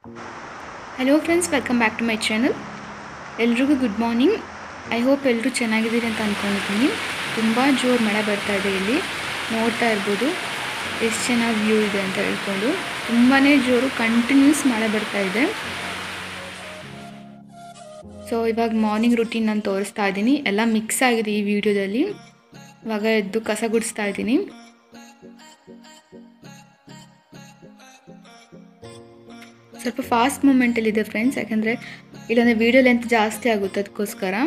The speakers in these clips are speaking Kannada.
hello friends welcome back to my channel ಎಲ್ರಿಗೂ ಗುಡ್ ಮಾರ್ನಿಂಗ್ ಐ ಹೋಪ್ ಎಲ್ಲರೂ ಚೆನ್ನಾಗಿದ್ದೀರಿ ಅಂತ ಅಂದ್ಕೊಂಡಿದ್ದೀನಿ ತುಂಬ ಜೋರು ಮಳೆ ಬರ್ತಾ ಇದೆ ಇಲ್ಲಿ ನೋಡ್ತಾ ಇರ್ಬೋದು ಎಷ್ಟು ಚೆನ್ನಾಗಿ ವ್ಯೂ ಇದೆ ಅಂತ ಹೇಳ್ಕೊಂಡು ತುಂಬಾ ಜೋರು ಕಂಟಿನ್ಯೂಸ್ ಮಳೆ ಬರ್ತಾ ಇದೆ ಸೊ ಇವಾಗ ಮಾರ್ನಿಂಗ್ ರುಟೀನ್ ನಾನು ತೋರಿಸ್ತಾ ಇದ್ದೀನಿ ಎಲ್ಲ ಮಿಕ್ಸ್ ಆಗಿದೆ ಈ ವಿಡಿಯೋದಲ್ಲಿ ಇವಾಗ ಎದ್ದು ಕಸ ಗುಡಿಸ್ತಾ ಇದ್ದೀನಿ ಸ್ವಲ್ಪ ಫಾಸ್ಟ್ ಮೂಮೆಂಟಲ್ಲಿದೆ ಫ್ರೆಂಡ್ಸ್ ಯಾಕಂದರೆ ಇಲ್ಲಾಂದರೆ ವೀಡಿಯೋ ಲೆಂತ್ ಜಾಸ್ತಿ ಆಗುತ್ತೆ ಅದಕ್ಕೋಸ್ಕರ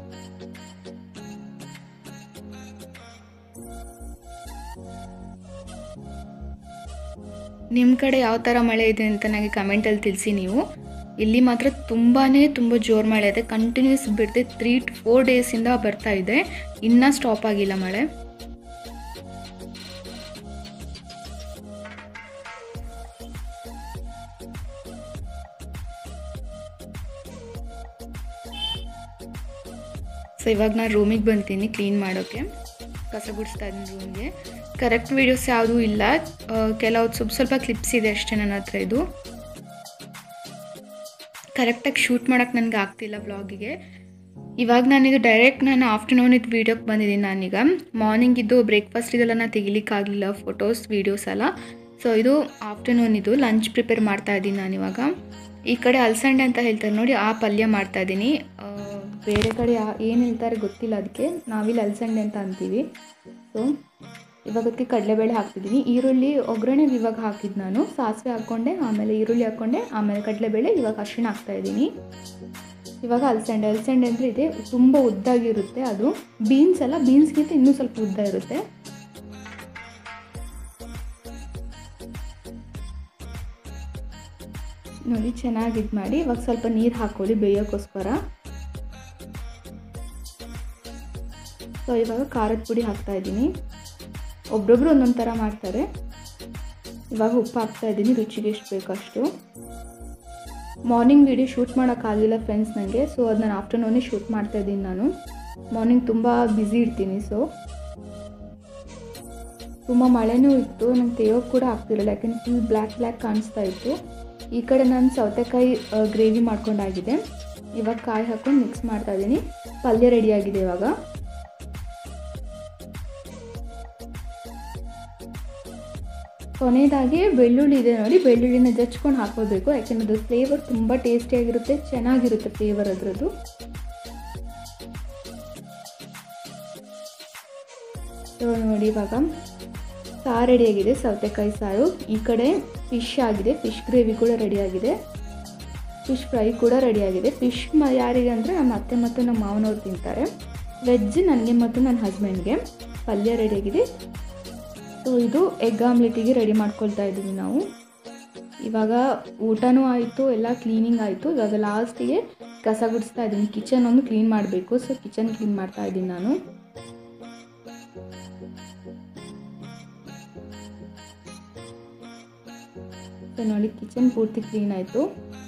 ನಿಮ್ಮ ಕಡೆ ಯಾವ ಥರ ಮಳೆ ಇದೆ ಅಂತ ನನಗೆ ಕಮೆಂಟಲ್ಲಿ ತಿಳಿಸಿ ನೀವು ಇಲ್ಲಿ ಮಾತ್ರ ತುಂಬಾ ತುಂಬ ಜೋರು ಮಳೆ ಇದೆ ಕಂಟಿನ್ಯೂಸ್ ಬಿಡದೆ ತ್ರೀ ಟು ಫೋರ್ ಡೇಸಿಂದ ಬರ್ತಾ ಇದೆ ಇನ್ನೂ ಸ್ಟಾಪ್ ಆಗಿಲ್ಲ ಮಳೆ ಸೊ ಇವಾಗ ನಾನು ರೂಮಿಗೆ ಬಂತೀನಿ ಕ್ಲೀನ್ ಮಾಡೋಕ್ಕೆ ಕಸ ಗುಡಿಸ್ತಾ ಇದ್ದೀನಿ ರೂಮ್ಗೆ ಕರೆಕ್ಟ್ ವೀಡಿಯೋಸ್ ಯಾವುದೂ ಇಲ್ಲ ಕೆಲವು ಸ್ವಲ್ಪ ಸ್ವಲ್ಪ ಕ್ಲಿಪ್ಸ್ ಇದೆ ಅಷ್ಟೇ ನನ್ನ ಹತ್ರ ಇದು ಕರೆಕ್ಟಾಗಿ ಶೂಟ್ ಮಾಡೋಕ್ಕೆ ನನಗೆ ಆಗ್ತಿಲ್ಲ ವ್ಲಾಗಿಗೆ ಇವಾಗ ನಾನಿದು ಡೈರೆಕ್ಟ್ ನಾನು ಆಫ್ಟರ್ನೂನ್ ಇದು ವೀಡಿಯೋಕ್ಕೆ ಬಂದಿದ್ದೀನಿ ನಾನೀಗ ಮಾರ್ನಿಂಗ್ ಇದ್ದು ಬ್ರೇಕ್ಫಾಸ್ಟ್ ಇದೆಲ್ಲ ನಾನು ತೆಗಿಲಿಕ್ಕಾಗಲಿಲ್ಲ ಫೋಟೋಸ್ ವೀಡಿಯೋಸ್ ಎಲ್ಲ ಸೊ ಇದು ಆಫ್ಟರ್ನೂನ್ ಇದು ಲಂಚ್ ಪ್ರಿಪೇರ್ ಮಾಡ್ತಾ ಇದ್ದೀನಿ ನಾನಿವಾಗ ಈ ಕಡೆ ಅಲಸಂಡೆ ಅಂತ ಹೇಳ್ತಾರೆ ನೋಡಿ ಆ ಪಲ್ಯ ಮಾಡ್ತಾ ಇದ್ದೀನಿ ಬೇರೆ ಕಡೆ ಏನು ಹೇಳ್ತಾರೆ ಗೊತ್ತಿಲ್ಲ ಅದಕ್ಕೆ ನಾವಿಲ್ಲಿ ಅಲಸಂಡೆ ಅಂತ ಅಂತೀವಿ ಸೊ ಇವಾಗ ಅದಕ್ಕೆ ಕಡಲೆಬೇಳೆ ಹಾಕ್ತಿದ್ದೀನಿ ಈರುಳ್ಳಿ ಒಗ್ಗರಣೆಗೆ ಇವಾಗ ಹಾಕಿದ್ದು ನಾನು ಸಾಸಿವೆ ಹಾಕ್ಕೊಂಡೆ ಆಮೇಲೆ ಈರುಳ್ಳಿ ಹಾಕ್ಕೊಂಡೆ ಆಮೇಲೆ ಕಡಲೆಬೇಳೆ ಇವಾಗ ಅರಿಶಿಣ ಹಾಕ್ತಾಯಿದ್ದೀನಿ ಇವಾಗ ಅಲಸಂಡೆ ಅಲಸಂಡೆ ಅಂದರೆ ಇದೆ ತುಂಬ ಉದ್ದಾಗಿರುತ್ತೆ ಅದು ಬೀನ್ಸ್ ಅಲ್ಲ ಬೀನ್ಸ್ಗಿಂತ ಇನ್ನೂ ಸ್ವಲ್ಪ ಉದ್ದ ಇರುತ್ತೆ ನೋಡಿ ಚೆನ್ನಾಗಿ ಇದು ಮಾಡಿ ಇವಾಗ ಸ್ವಲ್ಪ ನೀರು ಹಾಕೊಳ್ಳಿ ಬೇಯೋಕ್ಕೋಸ್ಕರ ಸೊ ಇವಾಗ ಖಾರದ ಪುಡಿ ಹಾಕ್ತಾ ಇದ್ದೀನಿ ಒಬ್ರೊಬ್ರು ಒಂದೊಂದು ಥರ ಮಾಡ್ತಾರೆ ಇವಾಗ ಉಪ್ಪು ಹಾಕ್ತಾ ಇದ್ದೀನಿ ರುಚಿಗೆ ಎಷ್ಟು ಬೇಕಷ್ಟು ಮಾರ್ನಿಂಗ್ ವಿಡಿಯೋ ಶೂಟ್ ಮಾಡೋಕ್ಕಾಗಲಿಲ್ಲ ಫ್ರೆಂಡ್ಸ್ ನನಗೆ ಸೊ ಅದು ನಾನು ಆಫ್ಟರ್ನೂನೇ ಶೂಟ್ ಮಾಡ್ತಾ ಇದ್ದೀನಿ ನಾನು ಮಾರ್ನಿಂಗ್ ತುಂಬ ಬ್ಯುಸಿ ಇರ್ತೀನಿ ಸೊ ತುಂಬ ಮಳೆನೂ ಇತ್ತು ನಂಗೆ ತೆಯೋಕ್ಕೆ ಕೂಡ ಆಗ್ತಿರಲಿಲ್ಲ ಯಾಕೆಂದ್ರೆ ಫುಲ್ ಬ್ಲ್ಯಾಕ್ ಬ್ಲ್ಯಾಕ್ ಕಾಣಿಸ್ತಾ ಇತ್ತು ಈ ಕಡೆ ನಾನು ಸೌತೆಕಾಯಿ ಗ್ರೇವಿ ಮಾಡ್ಕೊಂಡಾಗಿದೆ ಇವಾಗ ಕಾಯಿ ಹಾಕ್ಕೊಂಡು ಮಿಕ್ಸ್ ಮಾಡ್ತಾ ಇದ್ದೀನಿ ಪಲ್ಯ ರೆಡಿಯಾಗಿದೆ ಇವಾಗ ಕೊನೆಯದಾಗಿ ಬೆಳ್ಳುಳ್ಳಿ ಇದೆ ನೋಡಿ ಬೆಳ್ಳುಳ್ಳಿನ ಜಚ್ಕೊಂಡು ಹಾಕೋಬೇಕು ಯಾಕೆಂದ್ರೆ ಅದು ಫ್ಲೇವರ್ ತುಂಬ ಟೇಸ್ಟಿಯಾಗಿರುತ್ತೆ ಚೆನ್ನಾಗಿರುತ್ತೆ ಫ್ಲೇವರ್ ಅದರದ್ದು ಸೊ ನೋಡಿ ಇವಾಗ ಸಾರು ರೆಡಿಯಾಗಿದೆ ಸೌತೆಕಾಯಿ ಸಾರು ಈ ಕಡೆ ಫಿಶ್ ಆಗಿದೆ ಫಿಶ್ ಗ್ರೇವಿ ಕೂಡ ರೆಡಿಯಾಗಿದೆ ಫಿಶ್ ಫ್ರೈ ಕೂಡ ರೆಡಿಯಾಗಿದೆ ಫಿಶ್ ಮ ಯಾರಿಗೆ ಅಂದರೆ ನಮ್ಮ ಅತ್ತೆ ಮತ್ತು ನಮ್ಮ ಮಾವನವ್ರು ತಿಂತಾರೆ ವೆಜ್ ನನಗೆ ಮತ್ತು ನನ್ನ ಹಸ್ಬೆಂಡ್ಗೆ ಪಲ್ಯ ರೆಡಿಯಾಗಿದೆ ಸೊ ಇದು ಎಗ್ ಆಮ್ಲೆಟಿಗೆ ರೆಡಿ ಮಾಡ್ಕೊಳ್ತಾ ಇದ್ದೀವಿ ನಾವು ಇವಾಗ ಊಟನೂ ಆಯಿತು ಎಲ್ಲ ಕ್ಲೀನಿಂಗ್ ಆಯಿತು ಇವಾಗ ಲಾಸ್ಟಿಗೆ ಕಸ ಗುಡಿಸ್ತಾ ಇದ್ದೀನಿ ಕಿಚನ್ ಒಂದು ಕ್ಲೀನ್ ಮಾಡಬೇಕು ಸೊ ಕಿಚನ್ ಕ್ಲೀನ್ ಮಾಡ್ತಾ ಇದ್ದೀನಿ ನಾನು ಸೊ ನೋಡಿ ಕಿಚನ್ ಪೂರ್ತಿ ಕ್ಲೀನ್ ಆಯಿತು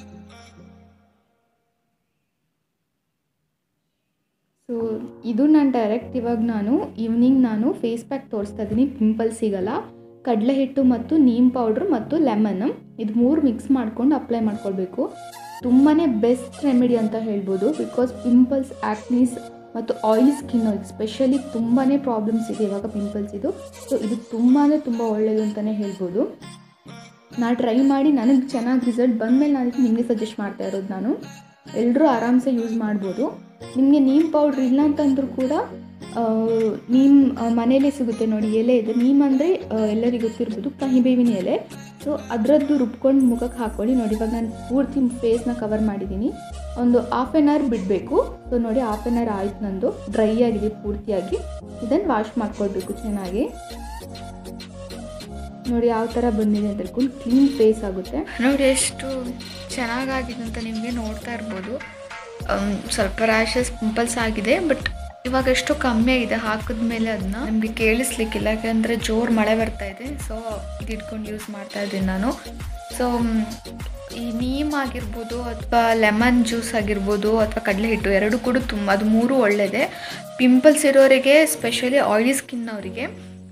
ಸೊ ಇದು ನಾನು ಡೈರೆಕ್ಟ್ ಇವಾಗ ನಾನು ಈವ್ನಿಂಗ್ ನಾನು ಫೇಸ್ ಪ್ಯಾಕ್ ತೋರಿಸ್ತಾ ಇದ್ದೀನಿ ಪಿಂಪಲ್ ಸಿಗಲ್ಲ ಕಡಲೆ ಹಿಟ್ಟು ಮತ್ತು ನೀಮ್ ಪೌಡ್ರ್ ಮತ್ತು ಲೆಮನ್ ಇದು ಮೂರು ಮಿಕ್ಸ್ ಮಾಡ್ಕೊಂಡು ಅಪ್ಲೈ ಮಾಡ್ಕೊಳ್ಬೇಕು ತುಂಬಾ ಬೆಸ್ಟ್ ರೆಮಿಡಿ ಅಂತ ಹೇಳ್ಬೋದು ಬಿಕಾಸ್ ಪಿಂಪಲ್ಸ್ ಆ್ಯಕ್ನೀಸ್ ಮತ್ತು ಆಯಿಲ್ ಸ್ಕಿನ್ ಎಸ್ಪೆಷಲಿ ತುಂಬಾ ಪ್ರಾಬ್ಲಮ್ಸ್ ಇದೆ ಇವಾಗ ಪಿಂಪಲ್ಸ್ ಇದು ಸೊ ಇದು ತುಂಬಾ ತುಂಬ ಒಳ್ಳೆಯದು ಅಂತಲೇ ಹೇಳ್ಬೋದು ನಾನು ಟ್ರೈ ಮಾಡಿ ನನಗೆ ಚೆನ್ನಾಗಿ ರಿಸಲ್ಟ್ ಬಂದಮೇಲೆ ನಾನು ನಿಮಗೆ ಸಜೆಸ್ಟ್ ಮಾಡ್ತಾ ಇರೋದು ನಾನು ಎಲ್ಲರೂ ಆರಾಮ್ಸೆ ಯೂಸ್ ಮಾಡ್ಬೋದು ನಿಮಗೆ ನೀಮ್ ಪೌಡ್ರ್ ಇಲ್ಲ ಅಂತಂದ್ರೂ ಕೂಡ ನೀಮ್ ಮನೆಯಲ್ಲೇ ಸಿಗುತ್ತೆ ನೋಡಿ ಎಲೆ ಇದೆ ನೀಮ್ ಅಂದರೆ ಎಲ್ಲರಿಗೂ ಗೊತ್ತಿರ್ಬೋದು ಕಹಿಬೇವಿನ ಎಲೆ ಸೊ ಅದರದ್ದು ರುಬ್ಕೊಂಡು ಮುಖಕ್ಕೆ ಹಾಕ್ಕೊಳ್ಳಿ ನೋಡಿ ಇವಾಗ ನಾನು ಪೂರ್ತಿ ಫೇಸ್ನ ಕವರ್ ಮಾಡಿದ್ದೀನಿ ಒಂದು ಹಾಫ್ ಆನ್ ಅವರ್ ಬಿಡಬೇಕು ಸೊ ನೋಡಿ ಹಾಫ್ ಆನ್ ಅವರ್ ಆಯ್ತು ನಂದು ಡ್ರೈ ಆಗಿದೆ ಪೂರ್ತಿಯಾಗಿ ಇದನ್ನು ವಾಶ್ ಮಾಡ್ಕೊಳ್ಬೇಕು ಚೆನ್ನಾಗಿ ನೋಡಿ ಯಾವ ಥರ ಬಂದಿದೆ ಅಂತ ಹೇಳ್ಕೊಂಡು ಕ್ಲೀನ್ ಫೇಸ್ ಆಗುತ್ತೆ ನೋಡಿ ಎಷ್ಟು ಚೆನ್ನಾಗಾಗಿದೆ ಅಂತ ನಿಮಗೆ ನೋಡ್ತಾ ಇರ್ಬೋದು ಸ್ವಲ್ಪ ರ್ಯಾಷಸ್ ಪಿಂಪಲ್ಸ್ ಆಗಿದೆ ಬಟ್ ಇವಾಗ ಎಷ್ಟು ಕಮ್ಮಿ ಆಗಿದೆ ಹಾಕಿದ್ಮೇಲೆ ಅದನ್ನ ನಮಗೆ ಕೇಳಿಸ್ಲಿಕ್ಕಿಲ್ಲ ಯಾಕೆಂದರೆ ಜೋರು ಮಳೆ ಬರ್ತಾ ಇದೆ ಸೊ ಇದು ಇಟ್ಕೊಂಡು ಯೂಸ್ ಮಾಡ್ತಾ ಇದ್ದೀನಿ ನಾನು ಸೊ ಈ ನೀಮ್ ಆಗಿರ್ಬೋದು ಅಥವಾ ಲೆಮನ್ ಜ್ಯೂಸ್ ಆಗಿರ್ಬೋದು ಅಥವಾ ಕಡಲೆ ಹಿಟ್ಟು ಎರಡು ಕೂಡ ತುಂಬ ಅದು ಮೂರು ಒಳ್ಳೆಯದೇ ಪಿಂಪಲ್ಸ್ ಇರೋರಿಗೆ ಸ್ಪೆಷಲಿ ಆಯಿಲಿ ಸ್ಕಿನ್ ಅವರಿಗೆ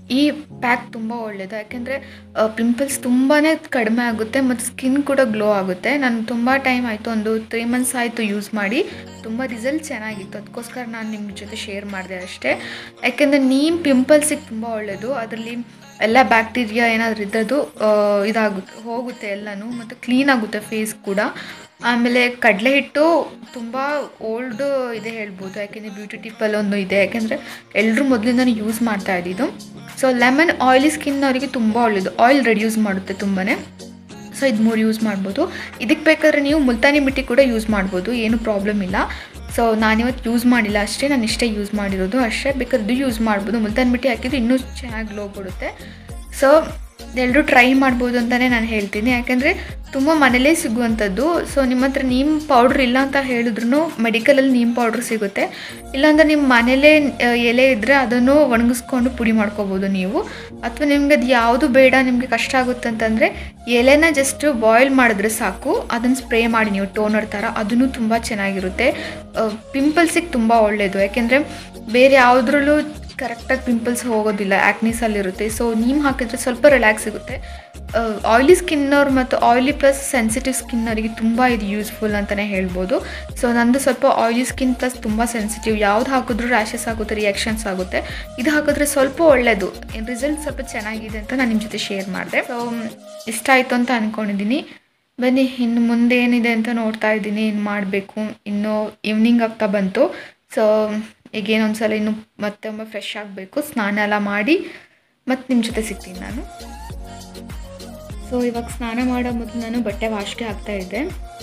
ಈ ಪ್ಯಾಕ್ ತುಂಬ ಒಳ್ಳೆಯದು ಯಾಕೆಂದರೆ ಪಿಂಪಲ್ಸ್ ತುಂಬಾ ಕಡಿಮೆ ಆಗುತ್ತೆ ಮತ್ತು ಸ್ಕಿನ್ ಕೂಡ ಗ್ಲೋ ಆಗುತ್ತೆ ನಾನು ತುಂಬ ಟೈಮ್ ಆಯಿತು ಒಂದು ತ್ರೀ ಮಂತ್ಸ್ ಆಯಿತು ಯೂಸ್ ಮಾಡಿ ತುಂಬ ರಿಸಲ್ಟ್ ಚೆನ್ನಾಗಿತ್ತು ಅದಕ್ಕೋಸ್ಕರ ನಾನು ನಿಮ್ಮ ಜೊತೆ ಶೇರ್ ಮಾಡಿದೆ ಅಷ್ಟೇ ಯಾಕೆಂದರೆ ನೀಮ್ ಪಿಂಪಲ್ಸಿಗೆ ತುಂಬ ಒಳ್ಳೆಯದು ಅದರಲ್ಲಿ ಎಲ್ಲ ಬ್ಯಾಕ್ಟೀರಿಯಾ ಏನಾದರೂ ಇದ್ದದ್ದು ಇದಾಗುತ್ತೆ ಹೋಗುತ್ತೆ ಎಲ್ಲನೂ ಮತ್ತು ಕ್ಲೀನ್ ಆಗುತ್ತೆ ಫೇಸ್ ಕೂಡ ಆಮೇಲೆ ಕಡಲೆ ಹಿಟ್ಟು ತುಂಬ ಓಲ್ಡ್ ಇದೆ ಹೇಳ್ಬೋದು ಯಾಕೆಂದರೆ ಬ್ಯೂಟಿ ಟಿಪ್ಪಲ್ಲಿ ಒಂದು ಇದೆ ಯಾಕೆಂದರೆ ಎಲ್ಲರೂ ಮೊದಲಿಂದನೂ ಯೂಸ್ ಮಾಡ್ತಾ ಇದ್ದಿದ್ದು ಸೊ ಲೆಮನ್ ಆಯಿಲಿ ಸ್ಕಿನ್ ಅವರಿಗೆ ತುಂಬ ಒಳ್ಳೆಯದು ಆಯಿಲ್ ರೆಡ್ಯೂಸ್ ಮಾಡುತ್ತೆ ತುಂಬಾ ಸೊ ಇದು ಮೂರು ಯೂಸ್ ಮಾಡ್ಬೋದು ಇದಕ್ಕೆ ಬೇಕಾದ್ರೆ ನೀವು ಮುಲ್ತಾನಿ ಮಿಟ್ಟಿ ಕೂಡ ಯೂಸ್ ಮಾಡ್ಬೋದು ಏನು ಪ್ರಾಬ್ಲಮ್ ಇಲ್ಲ ಸೊ ನಾನಿವತ್ತು ಯೂಸ್ ಮಾಡಿಲ್ಲ ಅಷ್ಟೇ ನಾನು ಇಷ್ಟೇ ಯೂಸ್ ಮಾಡಿರೋದು ಅಷ್ಟೇ ಬೇಕಾದ್ರೆ ಇದು ಯೂಸ್ ಮಾಡ್ಬೋದು ಮುಲ್ತಾನಿ ಮಿಟ್ಟಿ ಹಾಕಿದ್ರೆ ಇನ್ನೂ ಚೆನ್ನಾಗಿ ಗ್ಲೋ ಕೊಡುತ್ತೆ ಸೊ ಎಲ್ಲರೂ ಟ್ರೈ ಮಾಡ್ಬೋದು ಅಂತಲೇ ನಾನು ಹೇಳ್ತೀನಿ ಯಾಕೆಂದರೆ ತುಂಬ ಮನೇಲೇ ಸಿಗುವಂಥದ್ದು ಸೊ ನಿಮ್ಮ ಹತ್ರ ನೀಮ್ ಪೌಡ್ರ್ ಇಲ್ಲ ಅಂತ ಹೇಳಿದ್ರು ಮೆಡಿಕಲಲ್ಲಿ ನೀಮ್ ಪೌಡ್ರ್ ಸಿಗುತ್ತೆ ಇಲ್ಲಾಂದ್ರೆ ನಿಮ್ಮ ಮನೇಲೇ ಆ, ಎಲೆ ಇದ್ದರೆ ಅದನ್ನು ಒಣಗಿಸ್ಕೊಂಡು ಪುಡಿ ಮಾಡ್ಕೋಬೋದು ನೀವು ಅಥವಾ ನಿಮ್ಗೆ ಅದು ಯಾವುದು ಬೇಡ ನಿಮಗೆ ಕಷ್ಟ ಆಗುತ್ತೆ ಅಂತಂದರೆ ಎಲೆನ ಜಸ್ಟ್ ಬಾಯ್ಲ್ ಮಾಡಿದ್ರೆ ಸಾಕು ಅದನ್ನು ಸ್ಪ್ರೇ ಮಾಡಿ ನೀವು ಟೋನರ್ ಥರ ಅದನ್ನು ತುಂಬ ಚೆನ್ನಾಗಿರುತ್ತೆ ಪಿಂಪಲ್ಸಿಗೆ ತುಂಬ ಒಳ್ಳೆಯದು ಯಾಕೆಂದರೆ ಬೇರೆ ಯಾವುದ್ರಲ್ಲೂ ಕರೆಕ್ಟಾಗಿ ಪಿಂಪಲ್ಸ್ ಹೋಗೋದಿಲ್ಲ ಆ್ಯಕ್ನೀಸಲ್ಲಿರುತ್ತೆ ಸೊ ನೀಮ್ ಹಾಕಿದ್ರೆ ಸ್ವಲ್ಪ ರಿಲ್ಯಾಕ್ಸ್ ಸಿಗುತ್ತೆ ಆಯ್ಲಿ ಸ್ಕಿನ್ನವ್ರು ಮತ್ತು ಆಯ್ಲಿ ಪ್ಲಸ್ ಸೆನ್ಸಿಟಿವ್ ಸ್ಕಿನ್ನವರಿಗೆ ತುಂಬ ಇದು ಯೂಸ್ಫುಲ್ ಅಂತಲೇ ಹೇಳ್ಬೋದು ಸೊ ನಂದು ಸ್ವಲ್ಪ ಆಯ್ಲಿ ಸ್ಕಿನ್ ಪ್ಲಸ್ ತುಂಬ ಸೆನ್ಸಿಟಿವ್ ಯಾವ್ದು ಹಾಕಿದ್ರೂ ರ್ಯಾಷಸ್ ಆಗುತ್ತೆ ರಿಯಾಕ್ಷನ್ಸ್ ಆಗುತ್ತೆ ಇದು ಹಾಕಿದ್ರೆ ಸ್ವಲ್ಪ ಒಳ್ಳೆಯದು ರಿಸಲ್ಟ್ ಸ್ವಲ್ಪ ಚೆನ್ನಾಗಿದೆ ಅಂತ ನಾನು ನಿಮ್ಮ ಜೊತೆ ಶೇರ್ ಮಾಡಿದೆ ಸೊ ಇಷ್ಟ ಆಯಿತು ಅಂತ ಅಂದ್ಕೊಂಡಿದ್ದೀನಿ ಬನ್ನಿ ಇನ್ನು ಮುಂದೆ ಏನಿದೆ ಅಂತ ನೋಡ್ತಾ ಇದ್ದೀನಿ ಏನು ಮಾಡಬೇಕು ಇನ್ನು ಈವ್ನಿಂಗ್ ಆಗ್ತಾ ಬಂತು ಸೊ ಈಗೇನು ಒಂದ್ಸಲ ಇನ್ನು ಮತ್ತೊಮ್ಮೆ ಫ್ರೆಶ್ ಆಗಬೇಕು ಸ್ನಾನ ಎಲ್ಲ ಮಾಡಿ ಮತ್ತೆ ನಿಮ್ಮ ಜೊತೆ ಸಿಗ್ತೀನಿ ನಾನು ಸೊ ಇವಾಗ ಸ್ನಾನ ಮಾಡೋ ಮೊದಲು ನಾನು ಬಟ್ಟೆ ವಾಶ್ಗೆ ಹಾಕ್ತಾ ಇದ್ದೆ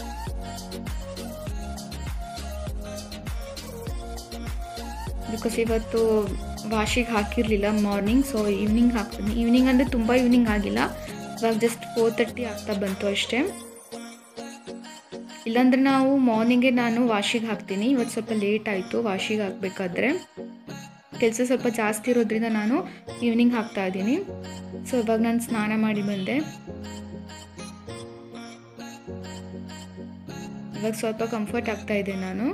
ಬಿಕಾಸ್ ಇವತ್ತು ವಾಶಿಗೆ ಹಾಕಿರಲಿಲ್ಲ ಮಾರ್ನಿಂಗ್ ಸೊ ಈವ್ನಿಂಗ್ ಹಾಕ್ತೀನಿ ಈವ್ನಿಂಗ್ ಅಂದರೆ ತುಂಬ ಈವ್ನಿಂಗ್ ಆಗಿಲ್ಲ ಇವಾಗ ಜಸ್ಟ್ ಫೋರ್ ತರ್ಟಿ ಆಗ್ತಾ ಬಂತು ಅಷ್ಟೇ ಇಲ್ಲಾಂದ್ರೆ ನಾವು ಮಾರ್ನಿಂಗೆ ನಾನು ವಾಶಿಗೆ ಹಾಕ್ತೀನಿ ಇವತ್ತು ಸ್ವಲ್ಪ ಲೇಟ್ ಆಯಿತು ವಾಶಿಗೆ ಹಾಕಬೇಕಾದ್ರೆ ಕೆಲಸ ಸ್ವಲ್ಪ ಜಾಸ್ತಿ ಇರೋದ್ರಿಂದ ನಾನು ಈವ್ನಿಂಗ್ ಹಾಕ್ತಾ ಇದ್ದೀನಿ ಸೊ ಇವಾಗ ನಾನು ಸ್ನಾನ ಮಾಡಿ ಬಂದೆ ಇವಾಗ ಸ್ವಲ್ಪ ಕಂಫರ್ಟ್ ಆಗ್ತಾ ಇದೆ ನಾನು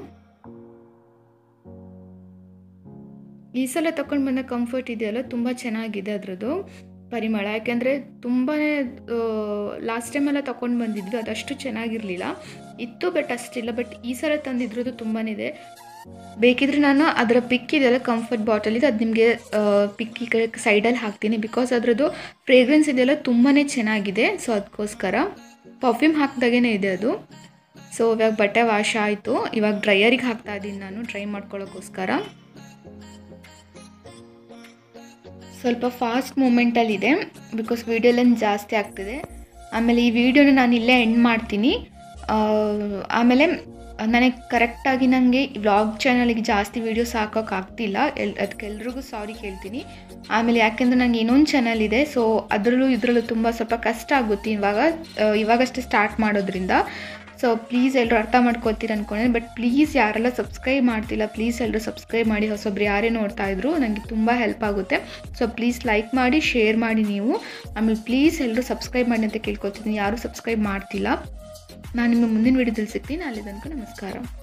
ಈ ಸಲ ತಗೊಂಡು ಬಂದ ಕಂಫರ್ಟ್ ಇದೆಯಲ್ಲ ತುಂಬ ಚೆನ್ನಾಗಿದೆ ಅದರದ್ದು ಪರಿಮಳ ಯಾಕೆಂದರೆ ತುಂಬಾ ಲಾಸ್ಟ್ ಟೈಮೆಲ್ಲ ತಗೊಂಡು ಬಂದಿದ್ವಿ ಅದಷ್ಟು ಚೆನ್ನಾಗಿರಲಿಲ್ಲ ಇತ್ತು ಬಟ್ ಅಷ್ಟಿಲ್ಲ ಬಟ್ ಈ ಸಲ ತಂದಿದ್ರದ್ದು ತುಂಬಾ ಇದೆ ಬೇಕಿದ್ರೆ ನಾನು ಅದರ ಪಿಕ್ ಇದೆಯಲ್ಲ ಕಂಫರ್ಟ್ ಬಾಟಲ್ ಇದೆ ಅದು ನಿಮಗೆ ಪಿಕ್ ಈ ಕಡೆ ಸೈಡಲ್ಲಿ ಹಾಕ್ತೀನಿ ಬಿಕಾಸ್ ಅದರದ್ದು ಫ್ರೇಗ್ರೆನ್ಸ್ ಇದೆಯಲ್ಲ ತುಂಬಾ ಚೆನ್ನಾಗಿದೆ ಸೊ ಅದಕ್ಕೋಸ್ಕರ ಪರ್ಫ್ಯೂಮ್ ಹಾಕಿದಾಗೇ ಇದೆ ಅದು ಸೊ ಇವಾಗ ಬಟ್ಟೆ ವಾಶ್ ಆಯಿತು ಇವಾಗ ಡ್ರೈಯರಿಗೆ ಹಾಕ್ತಾ ಇದ್ದೀನಿ ನಾನು ಡ್ರೈ ಮಾಡ್ಕೊಳ್ಳೋಕ್ಕೋಸ್ಕರ ಸ್ವಲ್ಪ ಫಾಸ್ಟ್ ಮೂಮೆಂಟಲ್ಲಿದೆ ಬಿಕಾಸ್ ವೀಡಿಯೋ ಲೆಂತ್ ಜಾಸ್ತಿ ಆಗ್ತಿದೆ ಆಮೇಲೆ ಈ ವಿಡಿಯೋನ ನಾನು ಇಲ್ಲೇ ಎಂಡ್ ಮಾಡ್ತೀನಿ ಆ, ಆಮೇಲೆ ನನಗೆ ಕರೆಕ್ಟಾಗಿ ನನಗೆ ವ್ಲಾಗ್ ಚಾನಲಿಗೆ ಜಾಸ್ತಿ ವೀಡಿಯೋಸ್ ಹಾಕೋಕ್ಕಾಗ್ತಿಲ್ಲ ಎಲ್ ಅದಕ್ಕೆ ಎಲ್ರಿಗೂ ಸಾರಿ ಕೇಳ್ತೀನಿ ಆಮೇಲೆ ಯಾಕೆಂದರೆ ನನಗೆ ಇನ್ನೊಂದು ಚಾನಲ್ ಇದೆ ಸೊ ಅದರಲ್ಲೂ ಇದರಲ್ಲೂ ತುಂಬ ಸ್ವಲ್ಪ ಕಷ್ಟ ಆಗುತ್ತೆ ಇವಾಗ ಆ, ಇವಾಗಷ್ಟೇ ಸ್ಟಾರ್ಟ್ ಮಾಡೋದ್ರಿಂದ ಸೊ ಪ್ಲೀಸ್ ಎಲ್ಲರೂ ಅರ್ಥ ಮಾಡ್ಕೊತೀರ ಅನ್ಕೊಂಡೆ ಬಟ್ ಪ್ಲೀಸ್ ಯಾರೆಲ್ಲ ಸಬ್ಸ್ಕ್ರೈಬ್ ಮಾಡ್ತಿಲ್ಲ ಪ್ಲೀಸ್ ಎಲ್ಲರೂ ಸಬ್ಸ್ಕ್ರೈಬ್ ಮಾಡಿ ಹೊಸೊಬ್ರು ಯಾರೇ ನೋಡ್ತಾ ಇದ್ರು ನನಗೆ ತುಂಬ ಹೆಲ್ಪ್ ಆಗುತ್ತೆ ಸೊ ಪ್ಲೀಸ್ ಲೈಕ್ ಮಾಡಿ ಶೇರ್ ಮಾಡಿ ನೀವು ಆಮೇಲೆ ಪ್ಲೀಸ್ ಎಲ್ಲರೂ ಸಬ್ಸ್ಕ್ರೈಬ್ ಮಾಡಿ ಅಂತ ಕೇಳ್ಕೊತೀನಿ ಯಾರೂ ಸಬ್ಸ್ಕ್ರೈಬ್ ಮಾಡ್ತಿಲ್ಲ ನಾನು ನಿಮ್ಮ ಮುಂದಿನ ವೀಡಿಯೋದಲ್ಲಿ ಸಿಗ್ತೀನಿ ಅಲ್ಲಿ ತನಕ ನಮಸ್ಕಾರ